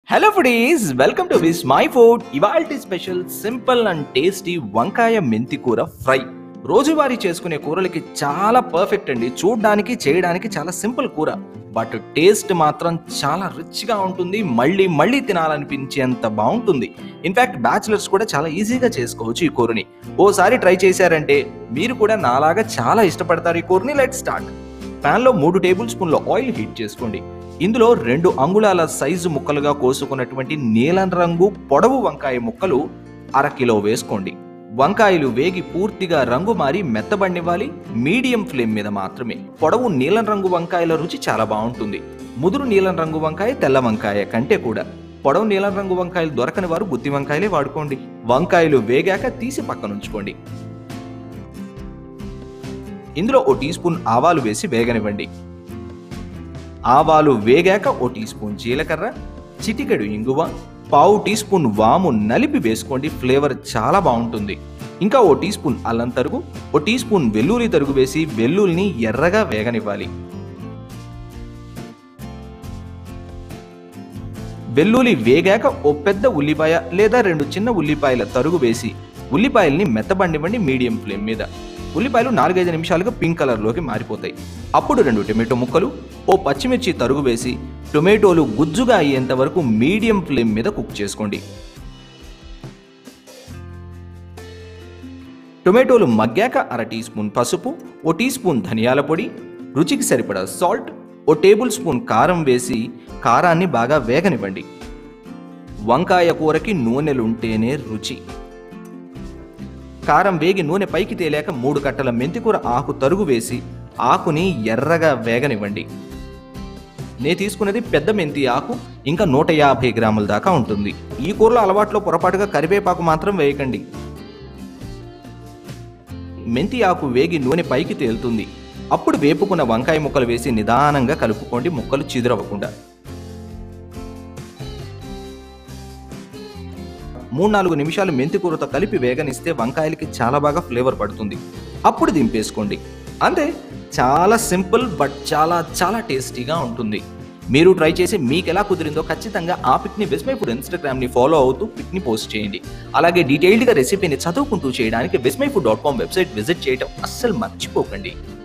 hello foodies welcome to Vismai food ఇవాల్టి special simple and tasty వంకాయ మెంతి కూర ఫ్రై రోజువారీ చేసుకునే కూరలకి చాలా పర్ఫెక్ట్ అండి చూడడానికి చేయడానికి చాలా సింపుల్ కూర బట్ టేస్ట్ మాత్రం చాలా రిచ్గా ఉంటుంది మళ్ళీ మళ్ళీ తినాలనిపించేంత బాగుంటుంది ఇన్ఫాక్ట్ బ్యాచిలర్స్ కూడా చాలా ఈజీగా చేసుకోవచ్చు ఈ కూరని ఓసారి ట్రై చేశారంటే మీరు కూడా నాలాగా చాలా ఇష్టపడతారు ఈ కూరని లెట్ స్టార్ట్ ప్యాన్లో మూడు టేబుల్ స్పూన్ల ఆయిల్ హీట్ చేసుకోండి ఇందులో రెండు అంగుళాల సైజు ముక్కలుగా కోసుకున్నటువంటి నీలం రంగు పొడవు వంకాయ ముక్కలు అర కిలో వేసుకోండి వంకాయలు వేగి పూర్తిగా రంగు మారి మెత్తబడినివ్వాలి మీడియం ఫ్లేమ్ మీద మాత్రమే పొడవు నీలం రంగు వంకాయల రుచి చాలా బాగుంటుంది ముదురు నీలం రంగు వంకాయ తెల్ల వంకాయ కంటే కూడా పొడవు నీలం రంగు వంకాయలు దొరకని వారు గుత్తి వంకాయలే వాడుకోండి వంకాయలు వేగాక తీసి పక్కనుంచుకోండి ఇందులో ఓ టీ స్పూన్ ఆవాలు వేసి వేగనివ్వండి ఆవాలు వేగాక ఓ టీ స్పూన్ జీలకర్ర చిటికెడు ఇంగువ పావు టీ స్పూన్ వాము నలిపి వేసుకోండి ఫ్లేవర్ చాలా బాగుంటుంది ఇంకా ఓ టీ స్పూన్ అల్లం తరుగు ఓ టీ స్పూన్ వెల్లుల్లి తరుగు వేసి వెల్లుల్ని ఎర్రగా వేగనివ్వాలి వెల్లుల్లి వేగాక ఓ పెద్ద ఉల్లిపాయ లేదా రెండు చిన్న ఉల్లిపాయల తరుగు వేసి ఉల్లిపాయల్ని మెత్తబండివ్వండి మీడియం ఫ్లేమ్ మీద ఉల్లిపాయలు నాలుగైదు నిమిషాలుగా పింక్ కలర్లోకి మారిపోతాయి అప్పుడు రెండు టొమాటో ముక్కలు ఓ పచ్చిమిర్చి తరుగు వేసి టొమాటోలు గుజ్జుగా అయ్యేంత వరకు మీడియం ఫ్లేమ్ మీద కుక్ చేసుకోండి టొమాటోలు మగ్గాక అర టీ స్పూన్ పసుపు ఓ టీ స్పూన్ ధనియాల పొడి రుచికి సరిపడా సాల్ట్ ఓ టేబుల్ స్పూన్ కారం వేసి కారాన్ని బాగా వేగనివ్వండి వంకాయ కూరకి నూనెలుంటేనే రుచి కారం వేగి నూనె పైకి తేలాక మూడు కట్టల మెంతికూర ఆకు తరుగు వేసి ఆకుని ఎర్రగా వేగనివ్వండి నే తీసుకున్నది పెద్ద మెంతి ఆకు ఇంకా నూట యాభై గ్రాముల దాకా ఉంటుంది ఈ కూరలో అలవాట్లో పొరపాటుగా కరివేపాకు మాత్రం వేయకండి మెంతి ఆకు వేగి నూనె పైకి తేలుతుంది అప్పుడు వేపుకున్న వంకాయ ముక్కలు వేసి నిదానంగా కలుపుకోండి ముక్కలు చిదురవ్వకుండా మూడు నాలుగు నిమిషాలు మెంతి కూరతో కలిపి వేగనిస్తే వంకాయలకి చాలా బాగా ఫ్లేవర్ పడుతుంది అప్పుడు దింపేసుకోండి అంతే చాలా సింపుల్ బట్ చాలా చాలా టేస్టీగా ఉంటుంది మీరు ట్రై చేసి మీకు ఎలా కుదిరిందో ఖచ్చితంగా ఆ పిక్ని విస్మై ఫుడ్ ఇన్స్టాగ్రామ్ని ఫాలో అవుతూ పిక్ని పోస్ట్ చేయండి అలాగే డీటెయిల్డ్గా రెసిపీని చదువుకుంటూ చేయడానికి Vismai food dot com website visit చేయడం అస్సలు మర్చిపోకండి